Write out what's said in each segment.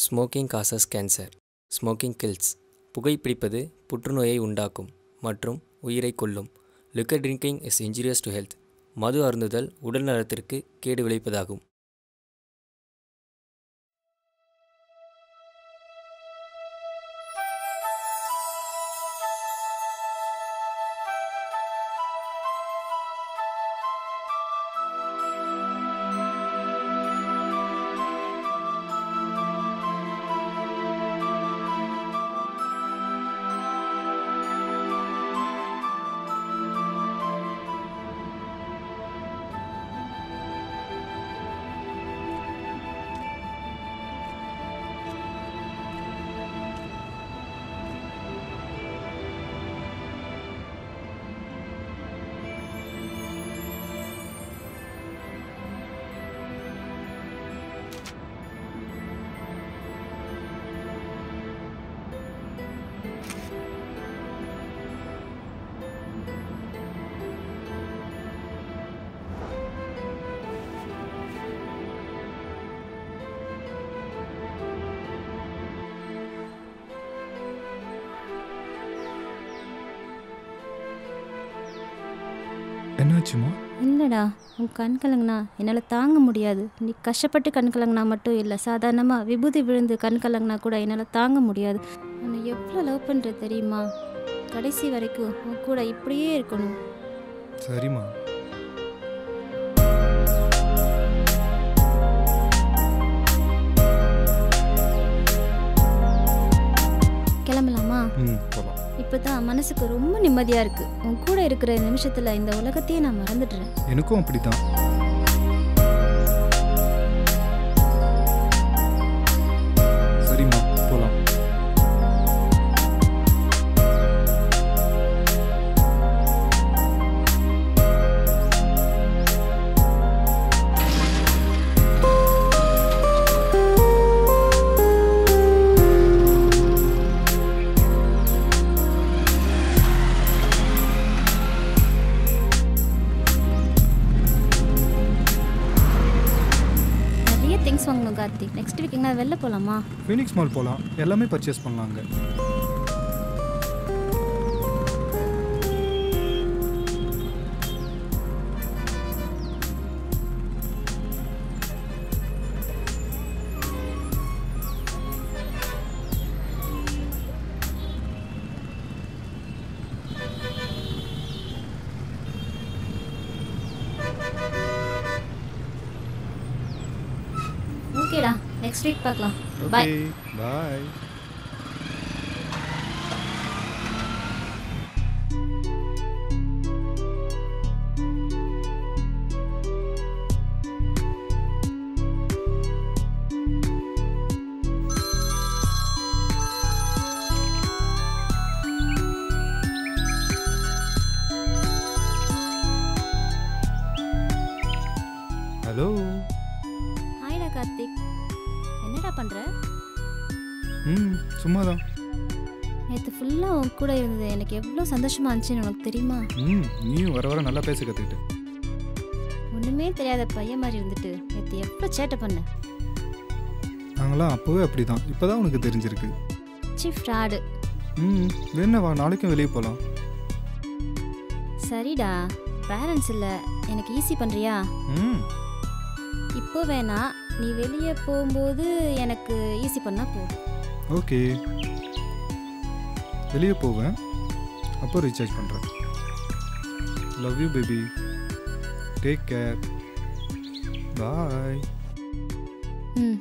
Smoking causes cancer smoking kills புகைப்பிடிப்பது புற்றுநோயை உண்டாக்கும் மற்றும் உயிரைக் கொல்லும் liquor drinking is injurious to health மது அருந்துதல் உடல் நலத்திற்கு கேடு விளைவிப்பதாகும் என்னாச்சுமா இல்லைடா உன் கண் கலங்கினா என்னால் தாங்க முடியாது நீ கஷ்டப்பட்டு கண் கலங்கினா மட்டும் இல்லை சாதாரணமாக விபூதி விழுந்து கண் கலங்கினா கூட என்னால் தாங்க முடியாது உன்னை எவ்வளோ லவ் பண்ணுற தெரியுமா கடைசி வரைக்கும் உன் கூட இப்படியே இருக்கணும் சரிம்மா கிளம்பலாமா ம் போகலாம் இப்போ தான் மனசுக்கு ரொம்ப நிம்மதியாக இருக்குது உன் கூட இருக்கிற நிமிஷத்தில் இந்த உலகத்தையே நான் மறந்துடுறேன் எனக்கும் அப்படி தான் சரிம்மா போகலாம் நிறைய திங்ஸ் வாங்கணும் கார்த்திக் நெக்ஸ்ட் வீக் எங்கன்னா வெளில போகலாமா ஃபீனிக்ஸ் மால் போகலாம் எல்லாமே பர்ச்சேஸ் பண்ணலாம் அங்கே ஓகேடா நெக்ஸ்ட் வீக் பார்க்கலாம் பாய் ஓகே பாய் ஹலோ ஹாய்டா கார்த்திக் என்னடா பண்ணுற ம் சும்மா தான் நேற்று ஃபுல்லாக உன் கூட இருந்தது எனக்கு எவ்வளோ சந்தோஷமா இருந்துச்சுன்னு உனக்கு தெரியுமா ம் நீயும் வர வர நல்லா பேச கற்றுக்கிட்டு ஒன்றுமே தெரியாத பையன் மாதிரி இருந்துட்டு நேற்று எவ்வளோ சேட்டை பண்ண நாங்களாம் அப்போவே அப்படி தான் இப்போ தான் உனக்கு தெரிஞ்சிருக்கு சி ஃப்ராடு ம் வேணா வா நாளைக்கும் வெளியே போகலாம் சரிடா பேரண்ட்ஸ் இல்லை எனக்கு ஈஸி பண்ணுறியா ம் இப்போ வேணா நீ வெளியே போகும்போது எனக்கு ஈஸி பண்ணால் போ ஓகே வெளியே போவேன் அப்போ ரீசார்ஜ் பண்ணுறேன் love you baby take care bye ம்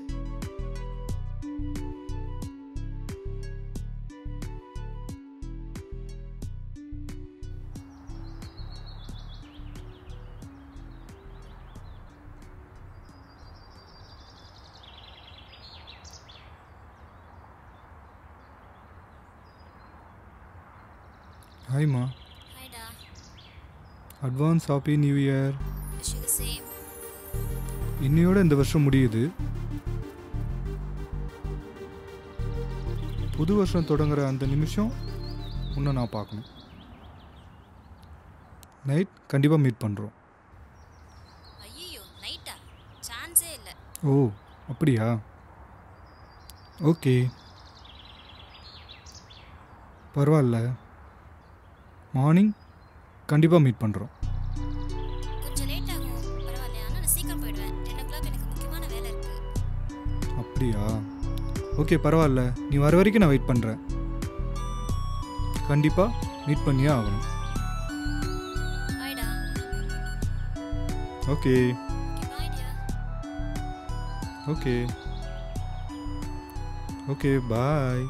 ஹாய்மா ஹாய்டா advance happy new year wish you same இன்னையோட இந்த வருஷம் முடியுது புது வருஷம் தொடங்குற அந்த நிமிஷம் உன்னை நான் பார்க்கணும் நைட் கண்டிப்பாக மீட் பண்ணுறோம் ஐயோ நைட்டா சான்ஸே இல்லை ஓ அப்படியா ஓகே பரவாயில்ல மார்னிங் கண்டிப்பாக மீட் பண்ணுறோம் கொஞ்சம் லேட் ஆகும் பரவாயில்ல ஆனால் நான் சீக்கிரம் போயிடுவேன் டென் ஓ கிளாக் எனக்கு முக்கியமான வேலை இருக்குது அப்படியா ஓகே பரவாயில்ல நீ வர வரைக்கும் நான் வெயிட் பண்ணுறேன் கண்டிப்பாக மீட் பண்ணியே ஆகணும் பாய்டா okay okay bye dear okay okay bye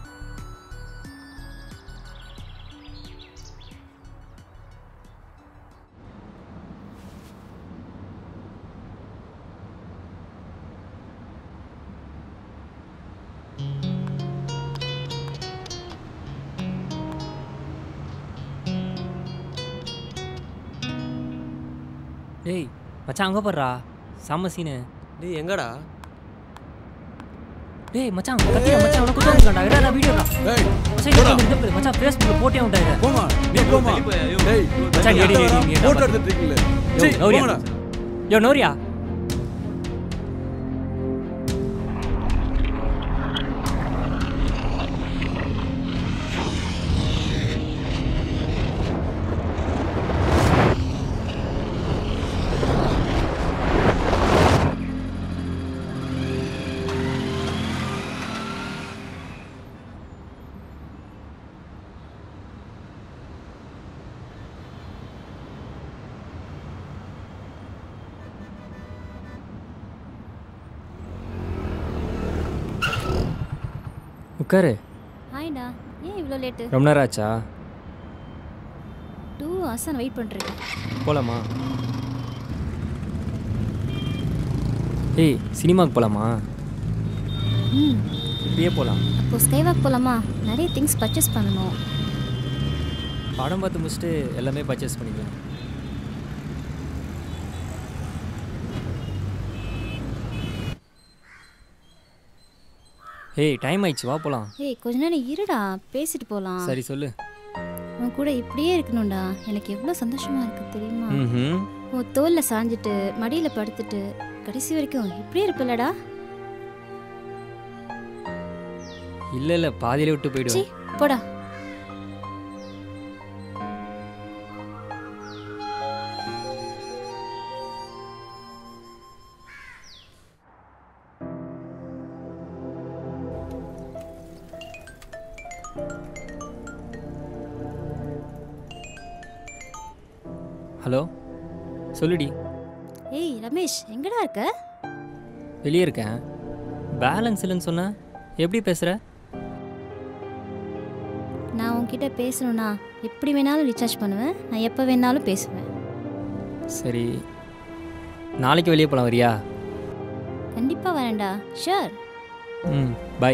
டேய் மச்சான் அங்கே போடுறா செம்ம சீனு டேய் எங்கடா டேய் மச்சான் கத்தியா மச்சான் உனக்கு குத்தம் இருக்காண்டா இடா வீடியோடா டேய் மச்சான் இது வந்து இந்த மச்சான் ஃபேஸ்புக்ல போட்டே விட்டா இதை போமா நீ போமா டேய் மச்சான், எடி, எடி, நீ என்ன போட்டோ பாத்து? எடுத்துட்டு இருக்கீங்களே யோ, சீ நௌரியா. போங்கடா யோ நோரியா உட்காரு ஹாய்டா ஏன் இவ்வளோ லேட்டு ரொம்ப நேரம் ஆச்சா டூ ஹவர்ஸ் நான் வெயிட் பண்ணுறேன் போகலாமா ஏய் சினிமாவுக்கு போகலாமா ம் இப்படியே போகலாம் அப்போ ஸ்கைவாக் போகலாமா நிறைய திங்ஸ் பர்ச்சேஸ் பண்ணணும் படம் பார்த்து முடிச்சுட்டு எல்லாமே பர்ச்சேஸ் பண்ணிக்கலாம் ஏய் டைம் ஆயிடுச்சு வா போகலாம் ஏய் கொஞ்ச நேரம் இருடா பேசிட்டு போகலாம் சரி சொல்லு உன் கூட இப்படியே இருக்கணும்டா எனக்கு எவ்வளோ சந்தோஷமா இருக்கு தெரியுமா ம் உன் தோல்ல சாஞ்சிட்டு மடியில படுத்துட்டு கடைசி வரைக்கும் இப்படியே இருப்பில்லடா இல்லை இல்லை பாதியிலே விட்டு சி போயிடுவேன் போடா ஹலோ சொல்லுடி ஏய் ரமேஷ் எங்கடா இருக்க வெளியே இருக்கேன் பேலன்ஸ் இல்லைன்னு சொன்ன எப்படி பேசுகிற நான் உன்கிட்ட பேசணும்னா எப்படி வேணாலும் ரீசார்ஜ் பண்ணுவேன் நான் எப்போ வேணாலும் பேசுவேன் சரி நாளைக்கு வெளியே போகலாம் வரியா கண்டிப்பாக வரேன்டா ஷூர் ம் பாய்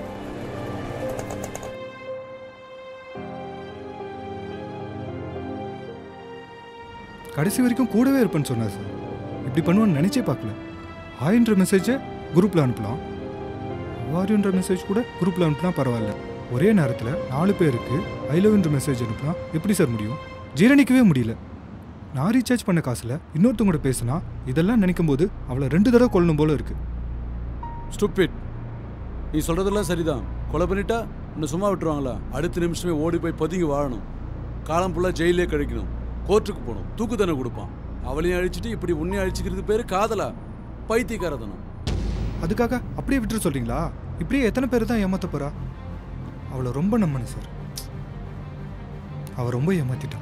கடைசி வரைக்கும் கூடவே இருப்பேன்னு சொன்னார் சார் இப்படி பண்ணுவேன்னு நினச்சே பார்க்கல ஹாய்ன்ற மெசேஜை குரூப்பில் அனுப்பலாம் வாரின்ற மெசேஜ் கூட குரூப்பில் அனுப்பினா பரவாயில்ல ஒரே நேரத்தில் நாலு பேருக்கு ஐ லவ்ன்ற மெசேஜ் அனுப்பினா எப்படி சார் முடியும் ஜீரணிக்கவே முடியல நான் ரீசார்ஜ் பண்ண காசில் இன்னொருத்தவங்க கூட பேசினா இதெல்லாம் நினைக்கும் போது அவளை ரெண்டு தடவை கொல்லணும் போல இருக்கு ஸ்டூபிட் நீ சொல்றதெல்லாம் சரிதான் கொலை பண்ணிட்டா இன்னும் சும்மா விட்டுருவாங்களா அடுத்த நிமிஷமே ஓடி போய் பதுங்கி வாழணும் காலம் ஃபுல்லாக ஜெயிலே கழிக்கணும் கோர்ட்டுக்கு போகணும் தூக்கு தண்டனை கொடுப்பான் அவளையும் அழிச்சிட்டு இப்படி உன்னையும் அழிச்சிக்கிறது பேர் காதலா பைத்தியக்காரதனம் அதுக்காக அப்படியே விட்டுற சொல்றீங்களா இப்படியே எத்தனை பேர் தான் ஏமாத்த போறா அவளை ரொம்ப நம்பினேன் சார் அவ ரொம்ப ஏமாத்திட்டான்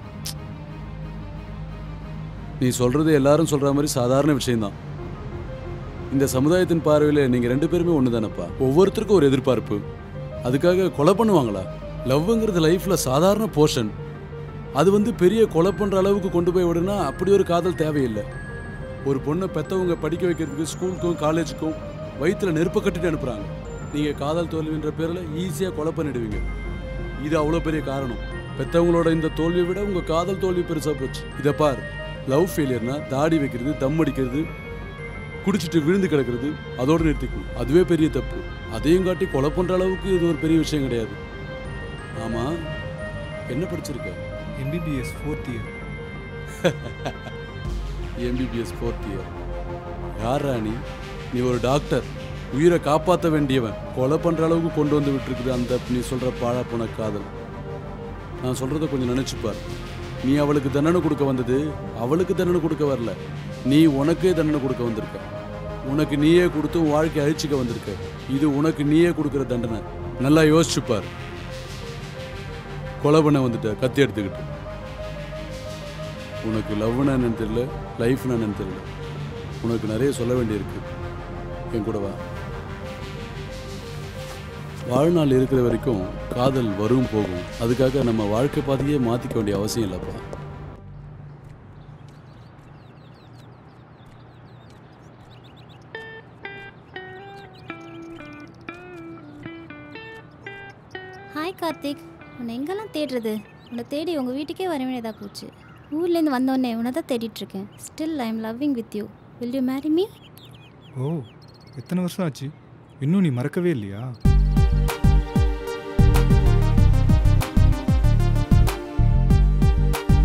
நீ சொல்றது எல்லாரும் சொல்ற மாதிரி சாதாரண விஷயம்தான் இந்த சமுதாயத்தின் பார்வையில் நீங்க ரெண்டு பேருமே ஒன்று தானப்பா ஒவ்வொருத்தருக்கும் ஒரு எதிர்பார்ப்பு அதுக்காக கொலை பண்ணுவாங்களா லவ்ங்கிறது லைஃப்ல சாதாரண போர்ஷன் அது வந்து பெரிய கொலை பண்ற அளவுக்கு கொண்டு போய் விடுனா அப்படி ஒரு காதல் தேவையில்லை ஒரு பொண்ணை பெத்தவங்க படிக்க வைக்கிறதுக்கு ஸ்கூலுக்கும் காலேஜுக்கும் வயிற்றுல நெருப்ப கட்டிட்டு அனுப்புறாங்க நீங்க காதல் தோல்வின்ற பேர்ல ஈஸியா கொலை பண்ணிடுவீங்க இது அவ்வளோ பெரிய காரணம் பெத்தவங்களோட இந்த தோல்வியை விட உங்க காதல் தோல்வி பெருசா போச்சு இதை பார் லவ் ஃபெயிலியர்னா தாடி வைக்கிறது தம் அடிக்கிறது குடிச்சிட்டு விழுந்து கிடக்கிறது அதோட நிறுத்திக்கணும் அதுவே பெரிய தப்பு அதையும் காட்டி கொலை பண்ற அளவுக்கு இது ஒரு பெரிய விஷயம் கிடையாது ஆமா என்ன படிச்சிருக்க MBBS fourth year MBBS fourth year யாரா நீ நீ ஒரு டாக்டர் உயிரை காப்பாற்ற வேண்டியவன் கொலை பண்ற அளவுக்கு கொண்டு வந்து விட்டுருக்குது அந்த நீ சொல்ற பாழா போன காதல் நான் சொல்றத கொஞ்சம் நினைச்சுப்பார் நீ அவளுக்கு தண்டனை கொடுக்க வந்தது அவளுக்கு தண்டனை கொடுக்க வரல நீ உனக்கே தண்டனை கொடுக்க வந்திருக்க உனக்கு நீயே கொடுத்து உன் வாழ்க்கையை அழிச்சிக்க வந்திருக்க இது உனக்கு நீயே கொடுக்குற தண்டனை நல்லா யோசிச்சுப்பார் கொலை பண்ண வந்துட்ட கத்தி எடுத்துக்கிட்டு உனக்கு லவ்னா என்னன்னு தெரியல லைஃப்னா என்னன்னு தெரியல உனக்கு நிறைய சொல்ல வேண்டியிருக்கு என் கூட வா வாழ்நாள் இருக்கிற வரைக்கும் காதல் வரும் போகும் அதுக்காக நம்ம வாழ்க்கை பாதையே மாற்றிக்க வேண்டிய அவசியம் இல்லைப்பா ஹாய் கார்த்திக் உன்னை எங்கெல்லாம் தேடுறது உன்னை தேடி உங்கள் வீட்டுக்கே வர வேண்டியதாக போச்சு ஊர்லேருந்து வந்தோடனே உன்னை தான் தேடிட்டுருக்கேன் still I am loving with you will you marry me ஓ எத்தனை வருஷம் ஆச்சு இன்னும் நீ மறக்கவே இல்லையா